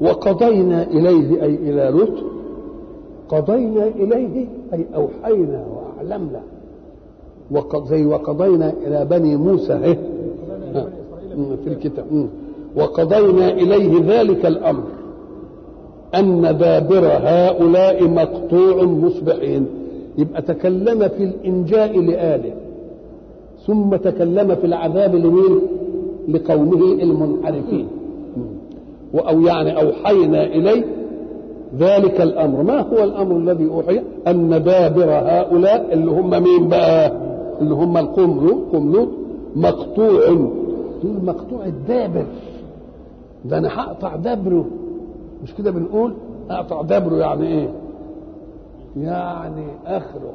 وقضينا إليه أي إلى لوط قضينا إليه أي أوحينا وأعلمنا وقض زي وقضينا إلى بني موسى إيه؟ في الكتاب وقضينا إليه ذلك الأمر أن دابر هؤلاء مقطوع مصبحين يبقى تكلم في الإنجاء لآله ثم تكلم في العذاب لمين؟ لقومه المنحرفين أو يعني أوحينا إليه ذلك الأمر ما هو الأمر الذي أوحي أن دابر هؤلاء اللي هم مين بقى اللي هم القوم لوط قوم لوط مقطوع مقطوع الدابر ده أنا هقطع دبره مش كده بنقول أقطع دبره يعني إيه يعني آخره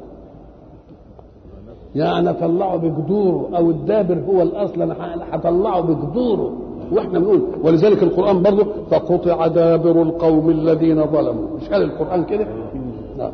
يعني اطلعه بجذوره او الدابر هو الاصل انا هطلعه بجذوره واحنا بنقول ولذلك القران برضه فقطع دابر القوم الذين ظلموا مش قال القران كده نعم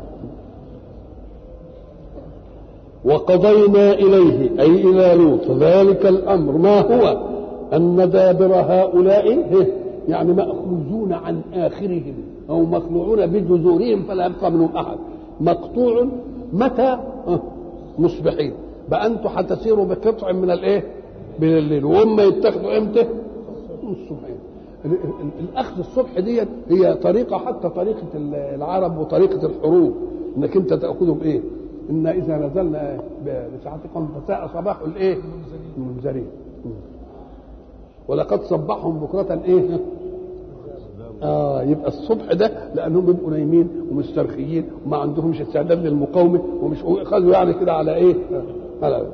وقضينا اليه اي الى لوط ذلك الامر ما هو ان دابر هؤلاء يعني ماخوذون عن اخرهم او مخلوعون بجذورهم فلا يبقى منهم احد مقطوع متى مصبحين بقى انتوا هتسيروا بقطع من الايه من الليل وهم يتخذوا امتى الصبحين الاخذ الصبح دي هي طريقه حتى طريقه العرب وطريقه الحروب انك انت تاخذه بايه ان اذا نزلنا بساعتكم فساء صباح الايه المنذرين ولقد صبحهم بكرة ايه اه يبقى الصبح ده لانهم بيبقوا نايمين ومسترخيين وما عندهمش استعداد للمقاومه ومش خذوا يعني كده على ايه؟ على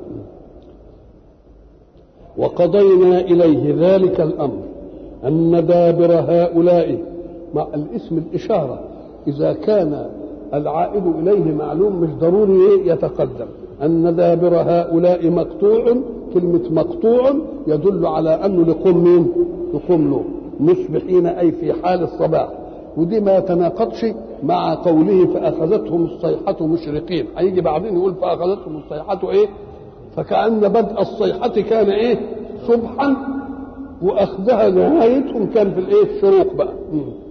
وقضينا اليه ذلك الامر ان دابر هؤلاء مع الاسم الاشاره اذا كان العائد اليه معلوم مش ضروري يتقدم ان دابر هؤلاء مقطوع كلمه مقطوع يدل على انه لقوم مين؟ لقوم لوط مصبحين اي في حال الصباح ودي ما يتناقضش مع قوله فاخذتهم الصيحه مشرقين هيجي بعدين يقول فاخذتهم الصيحه ايه فكان بدء الصيحه كان ايه صبحا واخذها نهايتهم كان في الايه الشروق بقى